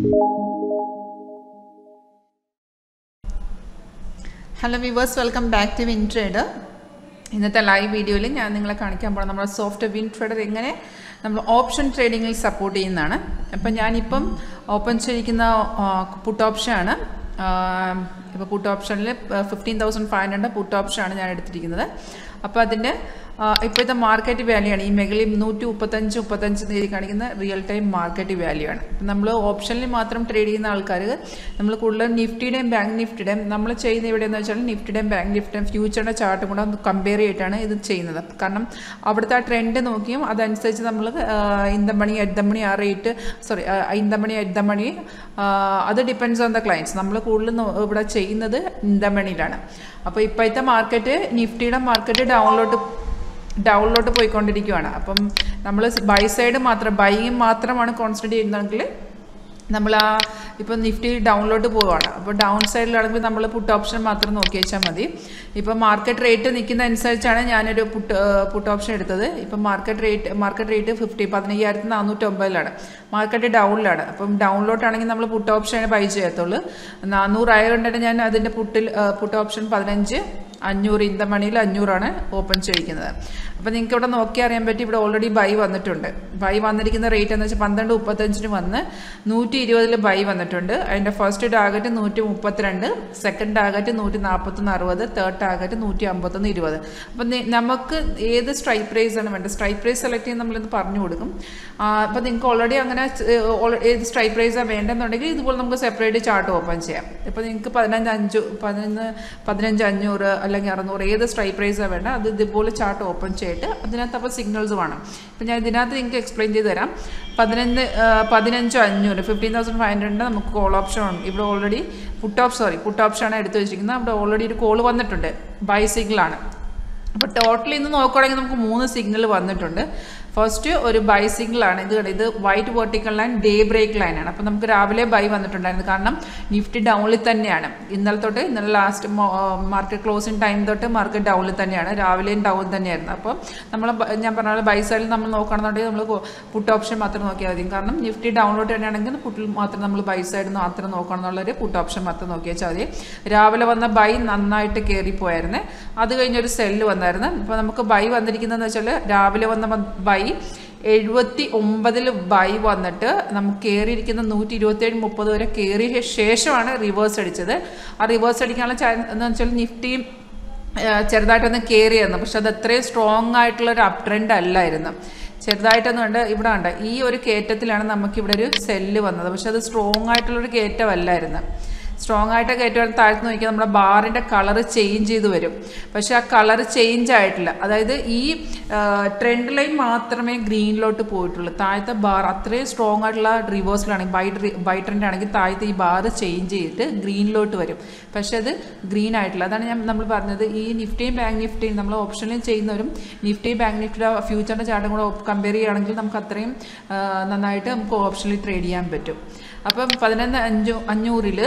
hello viewers welcome back to win trader ഇന്നത്തെ live വീഡിയോയിൽ ഞാൻ നിങ്ങളെ കാണിക്കാൻ പോകുന്നത് നമ്മുടെ സോഫ്റ്റ് വിൻ ട്രേഡർ എങ്ങനെ നമ്മൾ ഓപ്ഷൻ ട്രേഡിങ്ങിൽ സപ്പോർട്ട് ചെയ്യുന്നതാണ് അപ്പം ഞാനിപ്പം ഓപ്പൺ ചെയ്തിരിക്കുന്ന പുട്ട് ഓപ്ഷനാണ് ഇപ്പോൾ പുട്ട് ഓപ്ഷനിൽ fifteen thousand five hundred put ഓപ്ഷനാണ് ഞാൻ എടുത്തിരിക്കുന്നത് അപ്പോൾ അതിൻ്റെ ഇപ്പോഴത്തെ മാർക്കറ്റ് വാല്യൂ ആണ് ഈ മേഖലയിൽ നൂറ്റി മുപ്പത്തഞ്ച് മുപ്പത്തഞ്ച് തീയതി കാണിക്കുന്ന റിയൽ ടൈം മാർക്കറ്റ് വാല്യൂ ആണ് നമ്മൾ ഓപ്ഷനിൽ മാത്രം ട്രേഡ് ചെയ്യുന്ന ആൾക്കാർ നമ്മൾ കൂടുതലും നിഫ്റ്റിയുടെയും ബാങ്ക് നിഫ്റ്റിയുടെയും നമ്മൾ ചെയ്യുന്ന എവിടെയെന്ന് വെച്ചാൽ നിഫ്റ്റിയുടെയും ബാങ്ക് നിഫ്റ്റിയുടെയും ഫ്യൂച്ചറിൻ്റെ ചാർട്ടും കൂടെ കമ്പയർ ചെയ്തിട്ടാണ് ഇത് ചെയ്യുന്നത് കാരണം അവിടുത്തെ ആ ട്രെൻഡ് നോക്കിയും അതനുസരിച്ച് നമ്മൾ ഇന്ത മണി അറ്റ് ദ മണി ആ റേറ്റ് സോറി ഇന്ത മണി അറ്റ് ദ മണി അത് ഡിപ്പെൻഡ്സ് ഓൺ ദ ക്ലയൻസ് നമ്മൾ കൂടുതലും ഇവിടെ ചെയ്യുന്നത് ഇന്ത മണിയിലാണ് അപ്പോൾ ഇപ്പോഴത്തെ മാർക്കറ്റ് നിഫ്റ്റിയുടെ മാർക്കറ്റ് ഡൗണിലോട്ട് ഡൗണിലോട്ട് പോയിക്കൊണ്ടിരിക്കുകയാണ് അപ്പം നമ്മൾ ബൈ സൈഡ് മാത്രം ബൈയും മാത്രമാണ് കോൺസെൻട്രേറ്റ് ചെയ്യുന്നതെങ്കിൽ നമ്മൾ ആ ഇപ്പം നിഫ്റ്റി ഡൗണിലോട്ട് പോവുകയാണ് അപ്പോൾ ഡൗൺ സൈഡിലാണെങ്കിൽ നമ്മൾ പുട്ട് ഓപ്ഷൻ മാത്രം നോക്കി വെച്ചാൽ മതി ഇപ്പം മാർക്കറ്റ് റേറ്റ് നിൽക്കുന്ന അനുസരിച്ചാണ് ഞാനൊരു പുട്ട് പുട്ട് ഓപ്ഷൻ എടുത്തത് ഇപ്പം market rate market rate fifty പതിനയ്യായിരത്തി നാനൂറ്റൊമ്പതിലാണ് മാർക്കറ്റ് ഡൗണിലാണ് അപ്പം ഡൗണിലോട്ടാണെങ്കിൽ നമ്മൾ പുട്ട് ഓപ്ഷൻ ബൈ ചെയ്യത്തുള്ളൂ നാനൂറായതുകൊണ്ടാണ് ഞാൻ അതിൻ്റെ പുട്ടിൽ പുട്ട് ഓപ്ഷൻ പതിനഞ്ച് അഞ്ഞൂറ് ഇന്ത മണിയിൽ അഞ്ഞൂറാണ് ഓപ്പൺ ചെയ്യിക്കുന്നത് അപ്പോൾ നിങ്ങൾക്ക് ഇവിടെ നോക്കി അറിയാൻ പറ്റി ഇവിടെ ഓൾറെഡി ബൈ വന്നിട്ടുണ്ട് ബൈ വന്നിരിക്കുന്ന റേറ്റ് എന്ന് വെച്ചാൽ പന്ത്രണ്ട് മുപ്പത്തഞ്ചിന് വന്ന് നൂറ്റി ഇരുപതിൽ ബൈ വന്നിട്ടുണ്ട് അതിൻ്റെ ഫസ്റ്റ് ടാർഗറ്റ് നൂറ്റി മുപ്പത്തിരണ്ട് സെക്കൻഡ് ടാർഗറ്റ് നൂറ്റി നാൽപ്പത്തൊന്ന് അറുപത് തേർഡ് ടാർഗറ്റ് നൂറ്റി അമ്പത്തൊന്ന് ഇരുപത് അപ്പം നമുക്ക് ഏത് സ്ട്രൈക്ക് പ്രൈസ് ആണ് വേണ്ടത് സ്ട്രൈക്ക് പ്രൈസ് സെലക്ട് ചെയ്യുന്ന നമ്മളിത് പറഞ്ഞു കൊടുക്കും അപ്പോൾ നിങ്ങൾക്ക് ഓൾറെഡി അങ്ങനെ ഏത് സ്ട്രൈക്ക് പ്രൈസാണ് വേണ്ടെന്നുണ്ടെങ്കിൽ ഇതുപോലെ നമുക്ക് സെപ്പറേറ്റ് ചാർട്ട് ഓപ്പൺ ചെയ്യാം ഇപ്പോൾ നിങ്ങൾക്ക് പതിനഞ്ച് അഞ്ച് പതിനൊന്ന് പതിനഞ്ച് അഞ്ഞൂറ് അല്ലെങ്കിൽ അറുന്നൂറ് ഏത് സ്ട്രൈക്ക് പ്രൈസാണ് വേണ്ട അത് ഇതുപോലെ ചാർട്ട് ഓപ്പൺ ചെയ്തിട്ട് അതിനകത്ത് അപ്പോൾ സിഗ്നൽസ് വേണം ഇപ്പം ഞാൻ ഇതിനകത്ത് നിങ്ങൾക്ക് എക്സ്പ്ലെയിൻ ചെയ്ത് തരാം പതിനഞ്ച് പതിനഞ്ച് അഞ്ഞൂറ് ഫിഫ്റ്റീൻ തൗസൻഡ് ഫൈവ് ഹൺഡ്രഡിൻ്റെ നമുക്ക് കോൾ ഓപ്ഷൻ ഉണ്ട് ഇവിടെ already put of sorry put ഓപ്ഷനാണ് എടുത്തു വെച്ചിരിക്കുന്നത് അവിടെ ഓൾറെഡി ഒരു കോൾ വന്നിട്ടുണ്ട് ബൈ സിഗ്നലാണ് അപ്പോൾ ടോട്ടൽ ഇന്ന് നോക്കുകയാണെങ്കിൽ നമുക്ക് മൂന്ന് സിഗ്നൽ വന്നിട്ടുണ്ട് ഫസ്റ്റ് ഒരു ബൈ സിഗ്നലാണ് ഇത് ഇത് white vertical line day break ലൈനാണ് അപ്പോൾ നമുക്ക് രാവിലെ ബൈ വന്നിട്ടുണ്ടായിരുന്നു കാരണം നിഫ്റ്റി ഡൗണിൽ തന്നെയാണ് ഇന്നലെ തൊട്ട് ഇന്നലെ ലാസ്റ്റ് മാർക്കറ്റ് ക്ലോസിങ് ടൈം തൊട്ട് മാർക്കറ്റ് ഡൗണിൽ തന്നെയാണ് രാവിലെയും ഡൗൺ തന്നെയായിരുന്നു അപ്പോൾ നമ്മൾ ഞാൻ പറഞ്ഞ പോലെ ബൈ സൈഡിൽ നമ്മൾ നോക്കുകയാണെന്നുണ്ടെങ്കിൽ നമ്മൾ പുട്ട് ഓപ്ഷൻ മാത്രം നോക്കിയാൽ മതി കാരണം നിഫ്റ്റി ഡൗണിലോട്ട് തന്നെയാണെങ്കിൽ പുട്ടിൽ മാത്രം നമ്മൾ ബൈ സൈഡ് മാത്രം നോക്കുകയാണെന്നുള്ളൊരു പുട്ട് ഓപ്ഷൻ മാത്രം നോക്കി വെച്ചാൽ മതി രാവിലെ വന്ന ബൈ നന്നായിട്ട് കയറിപ്പോയായിരുന്നു അത് കഴിഞ്ഞൊരു സെല്ല് വന്നായിരുന്നു അപ്പോൾ നമുക്ക് ബൈ വന്നിരിക്കുന്നതെന്ന് വെച്ചാൽ രാവിലെ വന്ന ബൈ എഴുപത്തി ഒമ്പതിൽ ബൈ വന്നിട്ട് നമുക്ക് കയറിയിരിക്കുന്ന നൂറ്റി ഇരുപത്തേഴ് മുപ്പത് വരെ കയറിയ ശേഷമാണ് റിവേഴ്സ് അടിച്ചത് ആ റിവേഴ്സ് അടിക്കാനുള്ള ചാൻസ് എന്ന് വെച്ചാൽ നിഫ്റ്റിയും ചെറുതായിട്ടൊന്ന് കയറിയായിരുന്നു പക്ഷെ അത് അത്രയും സ്ട്രോങ് ആയിട്ടുള്ള ഒരു അപ് ട്രെൻഡ് അല്ലായിരുന്നു ചെറുതായിട്ടൊന്നും ഉണ്ട് ഇവിടെ ഉണ്ട് ഈ ഒരു കയറ്റത്തിലാണ് നമുക്കിവിടെ ഒരു സെല്ല് വന്നത് പക്ഷെ അത് സ്ട്രോങ് ആയിട്ടുള്ളൊരു കയറ്റമല്ലായിരുന്നു സ്ട്രോങ് ആയിട്ട് കയറ്റുവാൻ താഴ്ത്തു നോക്കിയാൽ നമ്മുടെ ബാറിൻ്റെ കളർ ചേഞ്ച് ചെയ്ത് വരും പക്ഷെ ആ കളർ ചേഞ്ച് ആയിട്ടില്ല അതായത് ഈ ട്രെൻഡ് ലൈൻ മാത്രമേ ഗ്രീനിലോട്ട് പോയിട്ടുള്ളൂ താഴത്തെ ബാർ അത്രയും സ്ട്രോങ് ആയിട്ടുള്ള റിവേഴ്സിലാണെങ്കിൽ ബൈ ബൈ ട്രെൻഡ് ആണെങ്കിൽ താഴത്തെ ഈ ബാർ ചേഞ്ച് ചെയ്തിട്ട് ഗ്രീനിലോട്ട് വരും പക്ഷെ അത് ഗ്രീൻ ആയിട്ടില്ല അതാണ് ഞാൻ നമ്മൾ പറഞ്ഞത് ഈ നിഫ്റ്റിയും ബാങ്ക് നിഫ്റ്റിയും നമ്മൾ ഓപ്ഷനിൽ ചെയ്യുന്നവരും നിഫ്റ്റി ബാങ്ക് നിഫ്റ്റിയുടെ ഫ്യൂച്ചറിൻ്റെ ചാർട്ടും കൂടെ കമ്പയർ ചെയ്യുകയാണെങ്കിൽ നമുക്ക് അത്രയും നന്നായിട്ട് നമുക്ക് ഓപ്ഷനിൽ ട്രേഡ് ചെയ്യാൻ പറ്റും അപ്പം പതിനൊന്ന് അഞ്ചു അഞ്ഞൂറിൽ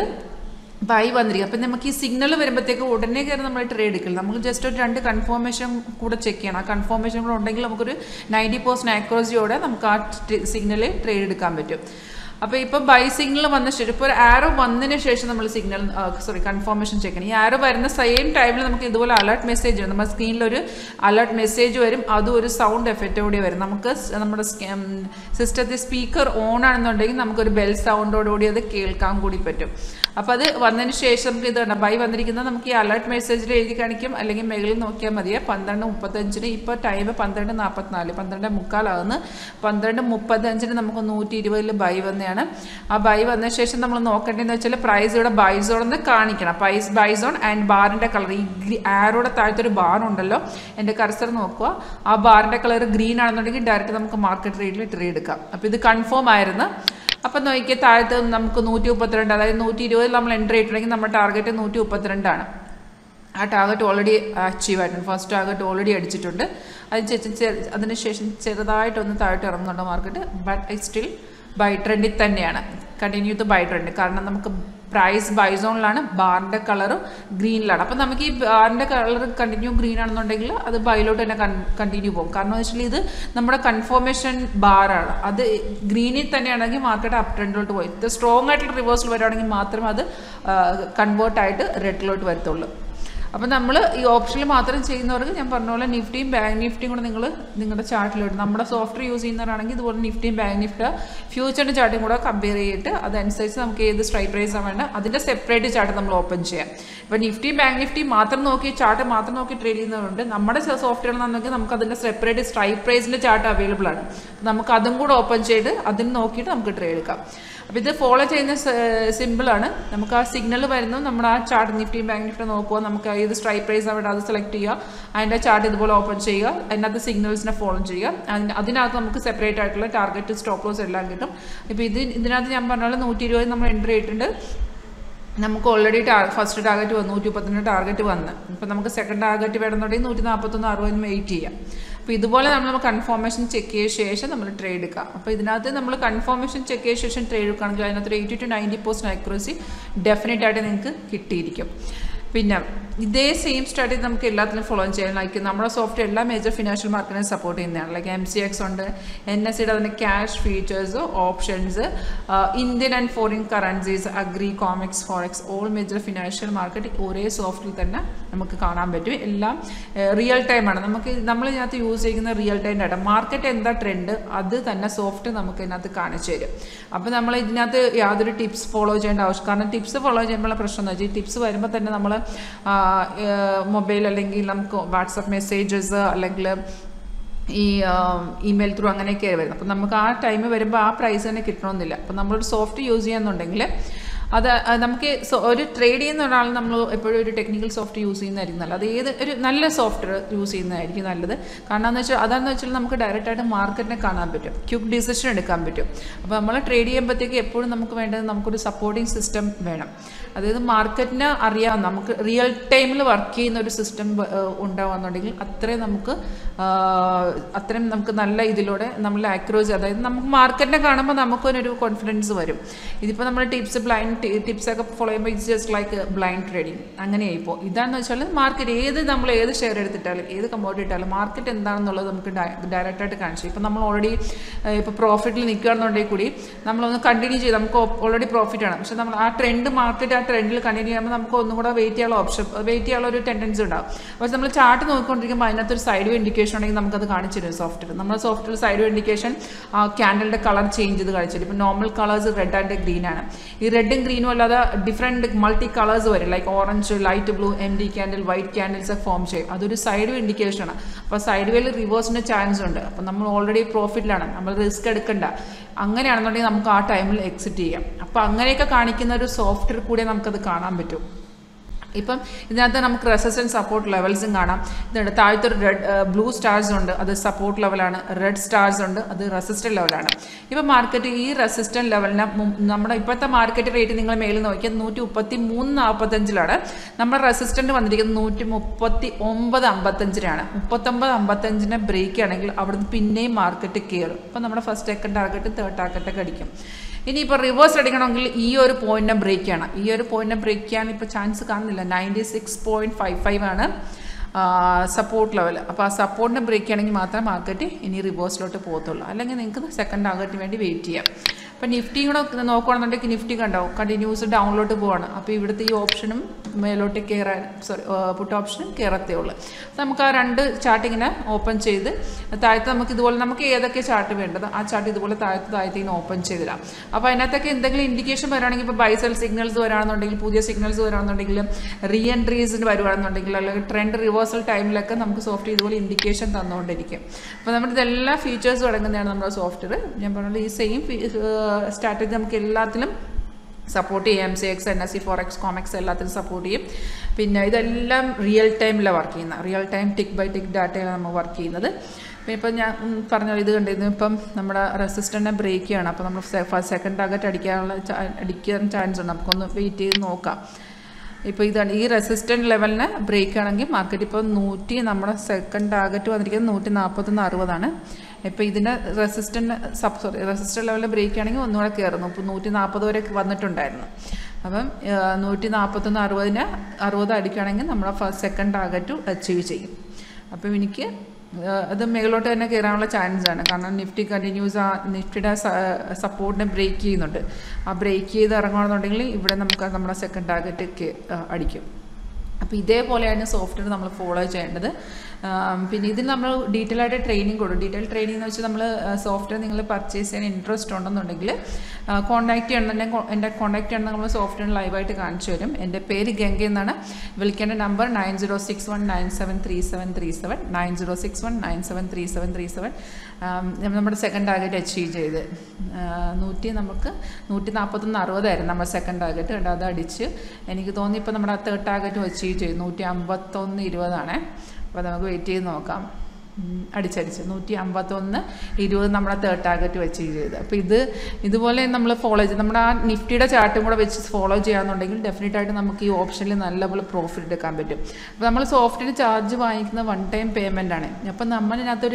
ബൈ വന്നിരിക്കും അപ്പം നമുക്ക് ഈ സിഗ്നൽ വരുമ്പോഴത്തേക്ക് ഉടനെ കയറി നമ്മൾ ട്രേഡ് എടുക്കില്ല നമുക്ക് ജസ്റ്റ് ഒരു രണ്ട് കൺഫർമേഷൻ കൂടെ ചെക്ക് ചെയ്യണം ആ കൺഫർമേഷൻ കൂടെ ഉണ്ടെങ്കിൽ നമുക്കൊരു നയൻറ്റി പെർസെൻറ്റ് ആക്യുറസിയോടെ നമുക്ക് ആ സിഗ്നലിൽ ട്രേഡ് എടുക്കാൻ പറ്റും അപ്പോൾ ഇപ്പോൾ ബൈ സിഗ്നൽ വന്ന ശേഷം ഇപ്പോൾ ഒരു ആരോ വന്നതിന് ശേഷം നമ്മൾ സിഗ്നൽ സോറി കൺഫർമേഷൻ ചെക്ക് ചെയ്യണം ഈ ആരോ വരുന്ന സെയിം ടൈമിൽ നമുക്ക് ഇതുപോലെ അലർട്ട് മെസ്സേജ് വരും നമ്മുടെ സ്ക്രീനിൽ ഒരു അലർട്ട് മെസ്സേജ് വരും അതും ഒരു സൗണ്ട് എഫക്റ്റോടെ വരും നമുക്ക് നമ്മുടെ സിസ്റ്റത്തിൽ സ്പീക്കർ ഓൺ ആണെന്നുണ്ടെങ്കിൽ നമുക്കൊരു ബെൽ സൗണ്ടോടുകൂടി അത് കേൾക്കാൻ കൂടി പറ്റും അപ്പോൾ അത് വന്നതിന് ശേഷം നമുക്ക് ഇത് കണ്ട ബൈ വന്നിരിക്കുന്നത് നമുക്ക് ഈ അലർട്ട് മെസ്സേജിൽ എഴുതി കാണിക്കും അല്ലെങ്കിൽ മെയിലിൽ നോക്കിയാൽ മതിയെ പന്ത്രണ്ട് മുപ്പത്തഞ്ചിന് ഇപ്പോൾ ടൈം പന്ത്രണ്ട് നാൽപ്പത്തിനാല് പന്ത്രണ്ട് മുക്കാലാകുന്നു പന്ത്രണ്ട് മുപ്പത്തഞ്ചിന് നമുക്ക് നൂറ്റി ഇരുപതിൽ ബൈ വന്നതാണ് ആ ബൈ വന്ന ശേഷം നമ്മൾ നോക്കേണ്ടതെന്ന് വെച്ചാൽ പ്രൈസ് ഇവിടെ ബൈ സോൺ എന്ന് കാണിക്കണം പ്രൈസ് ബൈ സോൺ ആൻഡ് ബാറിൻ്റെ കളർ ഈ ആരോടെ താഴത്തൊരു ബാർ ഉണ്ടല്ലോ എൻ്റെ കർസർ നോക്കുക ആ ബാറിൻ്റെ കളർ ഗ്രീൻ ആണെന്നുണ്ടെങ്കിൽ ഡയറക്റ്റ് നമുക്ക് മാർക്കറ്റ് റേറ്റിൽ ട്രേഡ് എടുക്കാം അപ്പോൾ ഇത് കൺഫേം ആയിരുന്നു അപ്പം നോക്കിയാൽ താഴത്ത് നമുക്ക് നൂറ്റി മുപ്പത്തിരണ്ട് അതായത് നൂറ്റി ഇരുപതിൽ നമ്മൾ എൻട്രി ചെയ്തിട്ടുണ്ടെങ്കിൽ നമ്മുടെ ടാർഗറ്റ് നൂറ്റി മുപ്പത്തിരണ്ടാണ് ആ ടാർഗറ്റ് ഓൾറെഡി അച്ചീവ് ആയിട്ടുണ്ട് ഫസ്റ്റ് ടാർഗറ്റ് ഓൾറെഡി അടിച്ചിട്ടുണ്ട് അത് അതിനുശേഷം ചെറുതായിട്ടൊന്ന് താഴോട്ട് ഇറങ്ങുന്നുണ്ട് market but I still buy ട്രെൻഡിൽ തന്നെയാണ് കണ്ടിന്യൂ ടു ബൈ ട്രെൻഡ് കാരണം നമുക്ക് പ്രൈസ് ബൈസോണിലാണ് ബാറിൻ്റെ കളറും ഗ്രീനിലാണ് അപ്പം നമുക്ക് ഈ ബാറിൻ്റെ കളർ കണ്ടിന്യൂ ഗ്രീൻ ആണെന്നുണ്ടെങ്കിൽ അത് ബൈലോട്ട് തന്നെ കണ്ടിന്യൂ പോകും കാരണം എന്ന് വെച്ചാൽ ഇത് നമ്മുടെ കൺഫർമേഷൻ ബാറാണ് അത് ഗ്രീനിൽ തന്നെയാണെങ്കിൽ മാർക്കറ്റ് അപ് ട്രെൻഡിലോട്ട് പോയി ഇത് സ്ട്രോങ് ആയിട്ടുള്ള റിവേഴ്സിൽ വരുവാണെങ്കിൽ മാത്രമേ അത് കൺവേർട്ടായിട്ട് റെഡിലോട്ട് വരത്തുള്ളൂ അപ്പം നമ്മൾ ഈ ഓപ്ഷനിൽ മാത്രം ചെയ്യുന്നവർക്ക് ഞാൻ പറഞ്ഞ പോലെ നിഫ്റ്റിയും ബാങ്ക് നിഫ്റ്റിയും കൂടെ നിങ്ങൾ നിങ്ങളുടെ ചാർട്ടിലിടും നമ്മുടെ സോഫ്റ്റ്വെയർ യൂസ് ചെയ്യുന്നവരാണെങ്കിൽ ഇതുപോലെ നിഫ്റ്റിയും ബാങ്ക് നിഫ്റ്റ് ഫ്യൂച്ചറിൻ്റെ ചാർട്ടും കൂടെ കമ്പയർ ചെയ്തിട്ട് അതനുസരിച്ച് നമുക്ക് ഏത് സ്ട്രൈക്ക് പ്രൈസാണ് വേണ്ട അതിൻ്റെ സെപ്പറേറ്റ് ചാർട്ട് നമ്മൾ ഓപ്പൺ ചെയ്യാം ഇപ്പോൾ നിഫ്റ്റി ബാങ്ക് നിഫ്റ്റി മാത്രം നോക്കി ചാർട്ട് മാത്രം നോക്കി ട്രേഡ് ചെയ്യുന്നവരുണ്ട് നമ്മുടെ സോഫ്റ്റ്വെയർ എന്നുണ്ടെങ്കിൽ നമുക്ക് അതിൻ്റെ സെപ്പറേറ്റ് സ്ട്രൈക്ക് പ്രൈസിൻ്റെ ചാർട്ട് അവൈലബിൾ ആണ് നമുക്ക് അതും കൂടെ ഓപ്പൺ ചെയ്ത് അതിന് നോക്കിയിട്ട് നമുക്ക് ട്രേഡ് എടുക്കാം അപ്പോൾ ഇത് ഫോളോ ചെയ്യുന്ന സിമ്പിളാണ് നമുക്ക് ആ സിഗ്നൽ വരുന്നു നമ്മുടെ ആ ചാർട്ട് നിഫ്റ്റി ബാങ്ക് നിഫ്റ്റി നോക്കുക നമുക്ക് ഏത് സ്ട്രൈക്ക് പ്രൈസ് അവിടെ അത് സെലക്ട് ചെയ്യുക അതിൻ്റെ ചാർട്ട് ഇതുപോലെ ഓപ്പൺ ചെയ്യുക അതിനകത്ത് സിഗ്നൽസിനെ ഫോളോ ചെയ്യുക അതിന് അതിനകത്ത് നമുക്ക് സെപ്പറേറ്റ് ആയിട്ടുള്ള ടാർഗറ്റ് സ്റ്റോപ്പ് ലോസ് എല്ലാം കിട്ടും ഇപ്പോൾ ഇത് ഇതിനകത്ത് ഞാൻ പറഞ്ഞ പോലെ നൂറ്റി ഇരുപത് നമ്മൾ എൻട്രി ചെയ്തിട്ടുണ്ട് നമുക്ക് ഓൾറെഡി ടാ ഫസ്റ്റ് ടാർഗറ്റ് വന്നു നൂറ്റി മുപ്പത്തിൻ്റെ ടാർഗറ്റ് വന്ന് ഇപ്പം നമുക്ക് സെക്കൻഡ് ടാർഗറ്റ് വേണമെന്നുണ്ടെങ്കിൽ നൂറ്റി നാൽപ്പത്തൊന്ന് അറുപതിന് വെയിറ്റ് ചെയ്യാം അപ്പോൾ ഇതുപോലെ നമ്മൾ കൺഫർമേഷൻ ചെക്ക് ചെയ്ത ശേഷം നമ്മൾ ട്രേഡ് എടുക്കാം അപ്പോൾ ഇതിനകത്ത് നമ്മൾ കൺഫർമേഷൻ ചെക്ക് ചെയ്ത ശേഷം ട്രേഡ് എടുക്കുകയാണെങ്കിൽ അതിനകത്ത് ഒരു eighty two ninety percent accuracy definite ആയിട്ട് നിങ്ങൾക്ക് കിട്ടിയിരിക്കും പിന്നെ ഇതേ സെയിം സ്ട്രാറ്റജി നമുക്ക് എല്ലാത്തിലും ഫോളോ ചെയ്യാൻ ലൈക്ക് നമ്മുടെ സോഫ്റ്റ്വെയർ എല്ലാ മേജർ ഫിനാൻഷ്യൽ മാർക്കറ്റിനെ സപ്പോർട്ട് ചെയ്യുന്നതാണ് ലൈക്ക് എം സി എക്സ് ഉണ്ട് എൻ എസ് സിയുടെ അതിൻ്റെ cash futures options Indian and foreign currencies agri Comex forex all major financial market ഒരേ സോഫ്റ്റിൽ തന്നെ നമുക്ക് കാണാൻ പറ്റും എല്ലാം റിയൽ ടൈമാണ് നമുക്ക് നമ്മൾ ഇതിനകത്ത് യൂസ് ചെയ്യുന്ന റിയൽ ടൈം ഡാറ്റ മാർക്കറ്റ് എന്താ ട്രെൻഡ് അത് തന്നെ സോഫ്റ്റ് നമുക്ക് ഇതിനകത്ത് കാണിച്ചു തരും അപ്പോൾ നമ്മൾ ഇതിനകത്ത് യാതൊരു ടിപ്സ് ഫോളോ ചെയ്യേണ്ട ആവശ്യം കാരണം ടിപ്സ് ഫോളോ ചെയ്യുമ്പോഴുള്ള പ്രശ്നം എന്ന് വെച്ചാൽ ഈ ടിപ്സ് വരുമ്പോൾ തന്നെ നമ്മൾ മൊബൈൽ അല്ലെങ്കിൽ നമുക്ക് വാട്സപ്പ് മെസ്സേജസ് അല്ലെങ്കിൽ ഈ ഇമെയിൽ ത്രൂ അങ്ങനെയൊക്കെ വരുന്നത് അപ്പം നമുക്ക് ആ ടൈം വരുമ്പോൾ ആ പ്രൈസ് തന്നെ കിട്ടണമെന്നില്ല അപ്പം നമ്മളൊരു സോഫ്റ്റ് യൂസ് ചെയ്യുന്നുണ്ടെങ്കിൽ അത് നമുക്ക് ഒരു ട്രേഡ് ചെയ്യുന്ന ഒരാൾ നമ്മൾ എപ്പോഴും ഒരു ടെക്നിക്കൽ സോഫ്റ്റ് യൂസ് ചെയ്യുന്നതായിരിക്കും നല്ലത് അത് ഏത് ഒരു നല്ല സോഫ്റ്റ്വെയർ യൂസ് ചെയ്യുന്നതായിരിക്കും നല്ലത് കാരണം എന്ന് വെച്ചാൽ അതാണെന്ന് വെച്ചാൽ നമുക്ക് ഡയറക്റ്റായിട്ട് മാർക്കറ്റിനെ കാണാൻ പറ്റും ക്യുക്ക് ഡിസിഷൻ എടുക്കാൻ പറ്റും അപ്പോൾ നമ്മൾ ട്രേഡ് ചെയ്യുമ്പോഴത്തേക്ക് എപ്പോഴും നമുക്ക് വേണ്ടത് നമുക്കൊരു സപ്പോർട്ടിംഗ് സിസ്റ്റം വേണം അതായത് മാർക്കറ്റിനെ അറിയാം നമുക്ക് റിയൽ ടൈമിൽ വർക്ക് ചെയ്യുന്ന ഒരു സിസ്റ്റം ഉണ്ടാവുകയെന്നുണ്ടെങ്കിൽ അത്രയും നമുക്ക് അത്രയും നമുക്ക് നല്ല ഇതിലൂടെ നമ്മൾ ആക്യുറേസി അതായത് നമുക്ക് മാർക്കറ്റിനെ കാണുമ്പോൾ നമുക്കൊരു കോൺഫിഡൻസ് വരും ഇതിപ്പോൾ നമ്മൾ ടിപ്സ് ബ്ലൈൻഡ് ടിപ്സ് ഒക്കെ ഫോളോ ചെയ്യുമ്പോൾ it's just like blind trading അങ്ങനെയായി ഇപ്പോൾ ഇതാണെന്ന് വെച്ചാൽ മാർക്കറ്റ് ഏത് നമ്മൾ ഏത് ഷെയർ എടുത്തിട്ടാലും ഏത് കമ്പോഡിറ്റി ഇട്ടാലും മാർക്കറ്റ് എന്താണെന്നുള്ളത് നമുക്ക് ഡയറക്റ്റായിട്ട് കാണിച്ചു ഇപ്പം നമ്മൾ ഓൾറെഡി ഇപ്പോൾ പ്രോഫിറ്റിൽ നിൽക്കുകയാണെന്നുണ്ടെങ്കിൽ കൂടി നമ്മളൊന്ന് കണ്ടിന്യൂ ചെയ്ത് നമുക്ക് ഓൾറെഡി പ്രോഫിറ്റ് ആണ് പക്ഷെ നമ്മൾ ആ ട്രെൻഡ് മാർക്കറ്റ് ആ ട്രെൻഡിൽ കണ്ടിന്യൂ ചെയ്യുമ്പോൾ നമുക്ക് ഒന്നും കൂടെ വെയിറ്റ് ചെയ്യാനുള്ള ഓപ്ഷൻ വെയിറ്റ് ചെയ്യാനുള്ള ഒരു ടെൻഡൻസി ഉണ്ടാവും പക്ഷെ നമ്മൾ ചാർട്ട് നോക്കിക്കൊണ്ടിരിക്കുമ്പോൾ അതിനകത്തൊരു സൈഡ് വ്യൂ ഇൻഡിക്കേഷൻ ഉണ്ടെങ്കിൽ നമുക്കത് കാണിച്ചു തരും സോഫ്റ്റ്വെയർ നമ്മുടെ സോഫ്റ്റ്വെയർ സൈഡ് വ്യൂ ഇൻഡിക്കേഷൻ ആ ക്യാൻഡലിൻ്റെ കളർ ചേഞ്ച് ചെയ്ത് കാണിച്ചു തരും ഇപ്പോൾ normal colours red and green ആണ് ഈ റെഡും ഗ്രീനും അല്ലാതെ ഡിഫറെൻറ്റ് മൾട്ടി കളേഴ്സ് വരും like orange light blue M D candle white candles ഒക്കെ ഫോം ചെയ്യും അതൊരു സൈഡ് വ്യൂ ഇൻഡിക്കേഷൻ ആണ് അപ്പോൾ സൈഡ് വേയിൽ റിവേഴ്സിന് ചാൻസ് ഉണ്ട് അപ്പോൾ നമ്മൾ ഓൾറെഡി പ്രോഫിറ്റിലാണ് നമ്മൾ റിസ്ക് എടുക്കണ്ട അങ്ങനെയാണെന്നുണ്ടെങ്കിൽ നമുക്ക് ആ ടൈമിൽ എക്സിറ്റ് ചെയ്യാം അപ്പോൾ അങ്ങനെയൊക്കെ കാണിക്കുന്ന ഒരു സോഫ്റ്റ്വെയർ കൂടെ നമുക്കത് കാണാൻ പറ്റും ഇപ്പം ഇതിനകത്ത് നമുക്ക് റെസിസ്റ്റൻസ് സപ്പോർട്ട് ലെവൽസും കാണാം ഇതുണ്ട് താഴത്തെ ഒരു റെഡ് ബ്ലൂ സ്റ്റാർസ് ഉണ്ട് അത് സപ്പോർട്ട് ലെവലാണ് റെഡ് സ്റ്റാർസ് ഉണ്ട് അത് റെസിസ്റ്റൻറ്റ് ലെവലാണ് ഇപ്പം മാർക്കറ്റ് ഈ റെസിസ്റ്റൻറ്റ് ലെവലിന് നമ്മുടെ ഇപ്പോഴത്തെ മാർക്കറ്റ് റേറ്റ് നിങ്ങൾ മേളിൽ നോക്കിയാൽ നൂറ്റി മുപ്പത്തി മൂന്ന് നാൽപ്പത്തഞ്ചിലാണ് നമ്മുടെ റെസിസ്റ്റൻറ്റ് വന്നിരിക്കുന്നത് നൂറ്റി മുപ്പത്തി ഒമ്പത് അമ്പത്തഞ്ചിനാണ് മുപ്പത്തൊമ്പത് അമ്പത്തഞ്ചിനെ ബ്രേക്ക് ആണെങ്കിൽ അവിടുന്ന് പിന്നെയും മാർക്കറ്റ് കയറും അപ്പം നമ്മുടെ ഫസ്റ്റ് സെക്കൻഡ് ടാർഗറ്റ് തേർഡ് ടാർഗറ്റൊക്കെ അടിക്കും ഇനിയിപ്പോൾ റിവേഴ്സ് അടിക്കണമെങ്കിൽ ഈ ഒരു പോയിന്റിനെ ബ്രേക്ക് ചെയ്യണം ഈ ഒരു പോയിന്റിനെ ബ്രേക്ക് ചെയ്യാൻ ഇപ്പോൾ ചാൻസ് കാണുന്നില്ല ninety six point five five ആണ് സപ്പോർട്ട് ലെവൽ അപ്പോൾ ആ സപ്പോർട്ടിനെ ബ്രേക്ക് ചെയ്യണമെങ്കിൽ മാത്രമേ മാർക്കറ്റ് ഇനി റിവേഴ്സിലോട്ട് പോകത്തുള്ളൂ അല്ലെങ്കിൽ നിങ്ങൾക്ക് സെക്കൻഡ് ടാർഗറ്റിന് വേണ്ടി വെയിറ്റ് ചെയ്യാം അപ്പോൾ നിഫ്റ്റിയും കൂടെ നോക്കുകയാണെന്നുണ്ടെങ്കിൽ നിഫ്റ്റി കണ്ടാവും കണ്ടിന്യൂസ് ഡൗണിലോട്ട് പോവാണ് അപ്പോൾ ഇവിടുത്തെ ഈ ഓപ്ഷനും മേലോട്ട് കയറാൻ സോറി പുട്ട് ഓപ്ഷനും കയറത്തേ ഉള്ളൂ നമുക്ക് ആ രണ്ട് ചാർട്ട് ഇങ്ങനെ ഓപ്പൺ ചെയ്ത് താഴത്ത് നമുക്ക് ഇതുപോലെ നമുക്ക് ഏതൊക്കെ ചാർട്ട് വേണ്ടത് ആ ചാർട്ട് ഇതുപോലെ താഴത്ത് താഴത്ത് ഇങ്ങനെ ഓപ്പൺ ചെയ്തിടാം അപ്പോൾ അതിനകത്തൊക്കെ എന്തെങ്കിലും ഇൻഡിക്കേഷൻ വരാണെങ്കിൽ ഇപ്പോൾ ബൈസൽ സിഗ്നൽസ് വരാണെന്നുണ്ടെങ്കിൽ പുതിയ സിഗ്നൽസ് വരാണെന്നുണ്ടെങ്കിൽ റീ എൻട്രീസിന് വരുവാണെന്നുണ്ടെങ്കിൽ അല്ലെങ്കിൽ ട്രെൻഡ് റിവേഴ്സൽ ടൈമിലൊക്കെ നമുക്ക് സോഫ്റ്റ്വെയർ ഇതുപോലെ ഇൻഡിക്കേഷൻ തന്നുകൊണ്ടിരിക്കും അപ്പോൾ നമ്മുടെ ഇതെല്ലാ ഫീച്ചേഴ്സും അടങ്ങുന്നതാണ് നമ്മുടെ സോഫ്റ്റ്വെയർ ഞാൻ പറഞ്ഞത് ഈ സെയിം സ്ട്രാറ്റജി നമുക്ക് എല്ലാത്തിലും സപ്പോർട്ട് ചെയ്യും M C X N S C forex Comex എല്ലാത്തിനും സപ്പോർട്ട് ചെയ്യും പിന്നെ ഇതെല്ലാം റിയൽ ടൈമിലാണ് വർക്ക് ചെയ്യുന്നത് real time tick by tick ഡാറ്റയിലാണ് നമ്മൾ വർക്ക് ചെയ്യുന്നത് പിന്നെ ഇപ്പം ഞാൻ പറഞ്ഞ ഇത് കണ്ടിരുന്നു ഇപ്പം നമ്മുടെ റെസിസ്റ്റൻറ്റിനെ ബ്രേക്ക് ചെയ്യണം അപ്പോൾ നമ്മൾ സെക്കൻഡ് ടാർഗറ്റ് അടിക്കാനുള്ള അടിക്കാൻ ചാൻസ് ഉണ്ട് നമുക്കൊന്ന് വെയിറ്റ് ചെയ്ത് നോക്കാം ഇപ്പോൾ ഇതാണ് ഈ റെസിസ്റ്റൻറ്റ് ലെവലിന് ബ്രേക്ക് ആണെങ്കിൽ മാർക്കറ്റ് ഇപ്പോൾ നൂറ്റി നമ്മുടെ സെക്കൻഡ് ടാർഗറ്റ് വന്നിരിക്കുന്നത് നൂറ്റി നാൽപ്പത്തൊന്ന് അറുപതാണ് ഇപ്പോൾ ഇതിൻ്റെ റെസിസ്റ്റൻറ്റ് സബ് സോറി റെസിസ്റ്റൻറ്റ് ലെവലിൽ ബ്രേക്ക് ആണെങ്കിൽ ഒന്നുകൂടെ കയറുന്നു ഇപ്പോൾ നൂറ്റി നാൽപ്പത് വരെ വന്നിട്ടുണ്ടായിരുന്നു അപ്പം നൂറ്റി നാൽപ്പത്തൊന്ന് അറുപതിന് അറുപത് അടിക്കുകയാണെങ്കിൽ നമ്മുടെ ഫസ്റ്റ് സെക്കൻഡ് ടാർഗറ്റ് അച്ചീവ് ചെയ്യും അപ്പം എനിക്ക് അത് മേലോട്ട് തന്നെ കയറാനുള്ള ചാൻസ് ആണ് കാരണം നിഫ്റ്റി കണ്ടിന്യൂസ് ആ നിഫ്റ്റിയുടെ സപ്പോർട്ടിനെ ബ്രേക്ക് ചെയ്യുന്നുണ്ട് ആ ബ്രേക്ക് ചെയ്ത് ഇറങ്ങുകയാണെന്നുണ്ടെങ്കിൽ ഇവിടെ നമുക്ക് നമ്മുടെ സെക്കൻഡ് ടാർഗറ്റ് അടിക്കും അപ്പോൾ ഇതേപോലെയാണ് സോഫ്റ്റ്വെയർ നമ്മൾ ഫോളോ ചെയ്യേണ്ടത് പിന്നെ ഇതിൽ നമ്മൾ ഡീറ്റെയിൽ ആയിട്ട് ട്രെയിനിങ് കൊടുക്കും ഡീറ്റെയിൽ ട്രെയിനിങ് എന്ന് വെച്ചാൽ നമ്മൾ സോഫ്റ്റ്വെയർ നിങ്ങൾ പർച്ചേസ് ചെയ്യാൻ ഇൻട്രസ്റ്റ് ഉണ്ടെന്നുണ്ടെങ്കിൽ കോൺടാക്ട് ചെയ്യണമെന്നുണ്ടെങ്കിൽ എൻ്റെ കോൺടാക്ട് ചെയ്യണമെങ്കിൽ നമ്മൾ സോഫ്റ്റ്വെയർ ലൈവായിട്ട് കാണിച്ചു തരും എൻ്റെ പേര് ഗംഗ എന്നാണ് വിളിക്കേണ്ട number nine zero six one nine seven three seven three seven nine zero six one nine seven three seven three seven നമ്മുടെ സെക്കൻഡ് ടാർഗറ്റ് അച്ചീവ് ചെയ്ത് നൂറ്റി നമുക്ക് നൂറ്റി നാൽപ്പത്തൊന്ന് അറുപതായിരുന്നു നമ്മുടെ സെക്കൻഡ് ടാർഗറ്റ് കേട്ടോ അത് അടിച്ച് എനിക്ക് തോന്നി ഇപ്പോൾ നമ്മുടെ തേർഡ് ടാർഗറ്റ് അച്ചീവ് ചെയ്തു നൂറ്റി അമ്പത്തൊന്ന് ഇരുപതാണേ അപ്പോൾ നമുക്ക് വെയിറ്റ് ചെയ്ത് നോക്കാം അടിച്ചടിച്ച് നൂറ്റി അമ്പത്തൊന്ന് ഇരുപത് നമ്മുടെ തേർഡ് ടാർഗറ്റ് വെച്ച് ചെയ്ത് അപ്പോൾ ഇത് ഇതുപോലെ നമ്മൾ ഫോളോ ചെയ്ത് നമ്മുടെ ആ നിഫ്റ്റിയുടെ ചാർട്ടും കൂടെ വെച്ച് ഫോളോ ചെയ്യാന്നുണ്ടെങ്കിൽ ഡെഫിനറ്റ് ആയിട്ട് നമുക്ക് ഈ ഓപ്ഷനിൽ നല്ലപോലെ പ്രോഫിറ്റ് എടുക്കാൻ പറ്റും അപ്പോൾ നമ്മൾ സോഫ്റ്റ്വെയർ ചാർജ് വാങ്ങിക്കുന്ന വൺ ടൈം പേയ്മെൻ്റ് ആണ് അപ്പം നമ്മളിനകത്തൊരു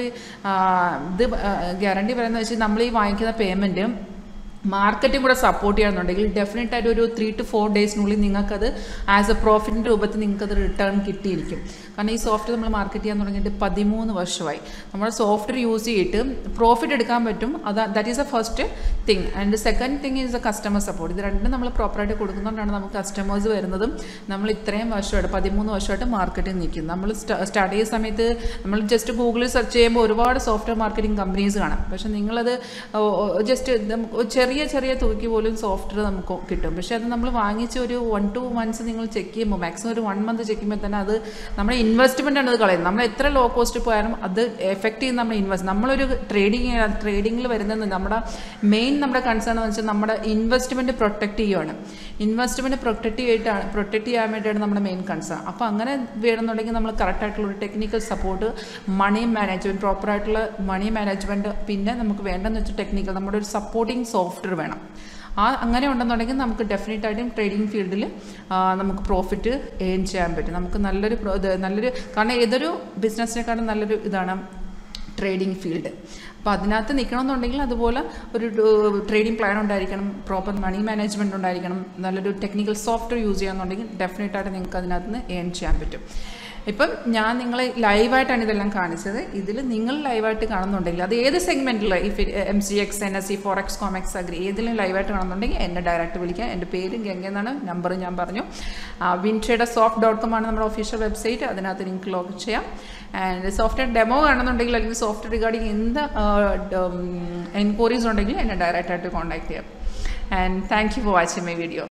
ഇത് ഗ്യാരണ്ടി പറയുന്നത് വെച്ചാൽ നമ്മൾ ഈ വാങ്ങിക്കുന്ന പേയ്മെൻറ്റ് മാർക്കറ്റും കൂടെ സപ്പോർട്ട് ചെയ്യണമെന്നുണ്ടെങ്കിൽ ഡെഫിനറ്റ് ആയിട്ട് ഒരു ത്രീ ടു ഫോർ ഡേയ്സിനുള്ളിൽ നിങ്ങൾക്കത് ആസ് എ പ്രോഫിറ്റിൻ്റെ രൂപത്തിൽ നിങ്ങൾക്കത് റിട്ടേൺ കിട്ടിയിരിക്കും കാരണം ഈ സോഫ്റ്റ്വെയർ നമ്മൾ മാർക്കറ്റ് ചെയ്യാൻ തുടങ്ങിയിട്ട് പതിമൂന്ന് വർഷമായി നമ്മൾ സോഫ്റ്റ്വെയർ യൂസ് ചെയ്തിട്ട് പ്രോഫിറ്റ് എടുക്കാൻ പറ്റും അത് that is a first thing and second thing is a customer support ഇത് രണ്ടും നമ്മൾ പ്രോപ്പറായിട്ട് കൊടുക്കുന്നതുകൊണ്ടാണ് നമുക്ക് കസ്റ്റമേഴ്സ് വരുന്നതും നമ്മൾ ഇത്രയും വർഷമായിട്ട് പതിമൂന്ന് വർഷമായിട്ട് മാർക്കറ്റിൽ നിൽക്കും നമ്മൾ സ്റ്റാർട്ട് ചെയ്യുന്ന സമയത്ത് നമ്മൾ ജസ്റ്റ് ഗൂഗിളിൽ സെർച്ച് ചെയ്യുമ്പോൾ ഒരുപാട് സോഫ്റ്റ്വെയർ മാർക്കറ്റിംഗ് കമ്പനീസ് കാണാം പക്ഷേ നിങ്ങളത് ജസ്റ്റ് ചെറിയ ചെറിയ തുകയ്ക്ക് പോലും സോഫ്റ്റ്വെയർ നമുക്ക് കിട്ടും പക്ഷേ അത് നമ്മൾ വാങ്ങിച്ച് ഒരു വൺ ടു മന്ത്സ് നിങ്ങൾ ചെക്ക് ചെയ്യുമ്പോൾ മാക്സിമം ഒരു വൺ മന്ത് ചെക്ക് ചെയ്യുമ്പോൾ തന്നെ അത് നമ്മുടെ ഇൻവെസ്റ്റ്മെൻ്റ് ആണ് അത് കളയുന്നത് നമ്മൾ എത്ര ലോ കോസ്റ്റ് പോയാലും അത് എഫക്റ്റ് ചെയ്യുന്ന നമ്മുടെ ഇൻവെസ്റ്റ് നമ്മളൊരു ട്രേഡിങ് ട്രേഡിങ്ങിൽ വരുന്നത് നമ്മുടെ മെയിൻ നമ്മുടെ കൺസേൺ എന്ന് വെച്ചാൽ നമ്മുടെ ഇൻവെസ്റ്റ്മെൻറ്റ് പ്രൊട്ടക്റ്റ് ചെയ്യുകയാണ് ഇൻവെസ്റ്റ്മെൻറ്റ് പ്രൊട്ടക്റ്റ് ചെയ്തിട്ടാണ് പ്രൊട്ടക്റ്റ് ചെയ്യാൻ വേണ്ടിയാണ് നമ്മുടെ മെയിൻ കൺസേൺ അപ്പോൾ അങ്ങനെ വേണമെന്നുണ്ടെങ്കിൽ നമ്മൾ കറക്റ്റായിട്ടുള്ള ഒരു ടെക്നിക്കൽ സപ്പോർട്ട് മണി മാനേജ്മെൻറ്റ് പ്രോപ്പറായിട്ടുള്ള മണി മാനേജ്മെൻറ്റ് പിന്നെ നമുക്ക് വേണ്ടെന്ന് വെച്ചാൽ ടെക്നിക്കൽ നമ്മുടെ ഒരു സപ്പോർട്ടിങ് സോഫ്റ്റ്വെയർ വേണം ആ അങ്ങനെ ഉണ്ടെന്നുണ്ടെങ്കിൽ നമുക്ക് ഡെഫിനറ്റ് ആയിട്ടും ട്രേഡിംഗ് ഫീൽഡിൽ നമുക്ക് പ്രോഫിറ്റ് ഏൺ ചെയ്യാൻ പറ്റും നമുക്ക് നല്ലൊരു നല്ലൊരു കാരണം ഏതൊരു ബിസിനസ്സിനെക്കാളും നല്ലൊരു ഇതാണ് ട്രേഡിംഗ് ഫീൽഡ് അപ്പോൾ അതിനകത്ത് നിൽക്കണമെന്നുണ്ടെങ്കിൽ അതുപോലെ ഒരു ട്രേഡിംഗ് പ്ലാൻ ഉണ്ടായിരിക്കണം പ്രോപ്പർ മണി മാനേജ്മെൻറ്റ് ഉണ്ടായിരിക്കണം നല്ലൊരു ടെക്നിക്കൽ സോഫ്റ്റ്വെയർ യൂസ് ചെയ്യാന്നുണ്ടെങ്കിൽ ഡെഫിനറ്റായിട്ട് നിങ്ങൾക്ക് അതിനകത്ത് നിന്ന് ഏൺ ചെയ്യാൻ പറ്റും ഇപ്പം ഞാൻ നിങ്ങളെ ലൈവായിട്ടാണ് ഇതെല്ലാം കാണിച്ചത് ഇതിൽ നിങ്ങൾ ലൈവായിട്ട് കാണുന്നുണ്ടെങ്കിൽ അത് ഏത് സെഗ്മെൻറ്റിൽ if M C X N S C forex Comex agri ഏതിലും ലൈവായിട്ട് കാണുന്നുണ്ടെങ്കിൽ എന്നെ ഡയറക്റ്റ് വിളിക്കാം എൻ്റെ പേര് ഗംഗ എന്നാണ് നമ്പർ ഞാൻ പറഞ്ഞു വിൻട്രയുടെ സോഫ്റ്റ് ഡോട്ട് കോം ആണ് നമ്മുടെ ഒഫീഷ്യൽ വെബ്സൈറ്റ് അതിനകത്ത് നിങ്ങൾക്ക് ലോഗ് ചെയ്യാം ആൻഡ് സോഫ്റ്റ്വെയർ ഡെമോ കാണുന്നുണ്ടെങ്കിൽ അല്ലെങ്കിൽ സോഫ്റ്റ്വെയർ റിഗാർഡിങ് എന്ത് എൻക്വയറീസ് ഉണ്ടെങ്കിൽ എന്നെ ഡയറക്റ്റായിട്ട് കോൺടാക്ട് ചെയ്യാം and thank you for watching my video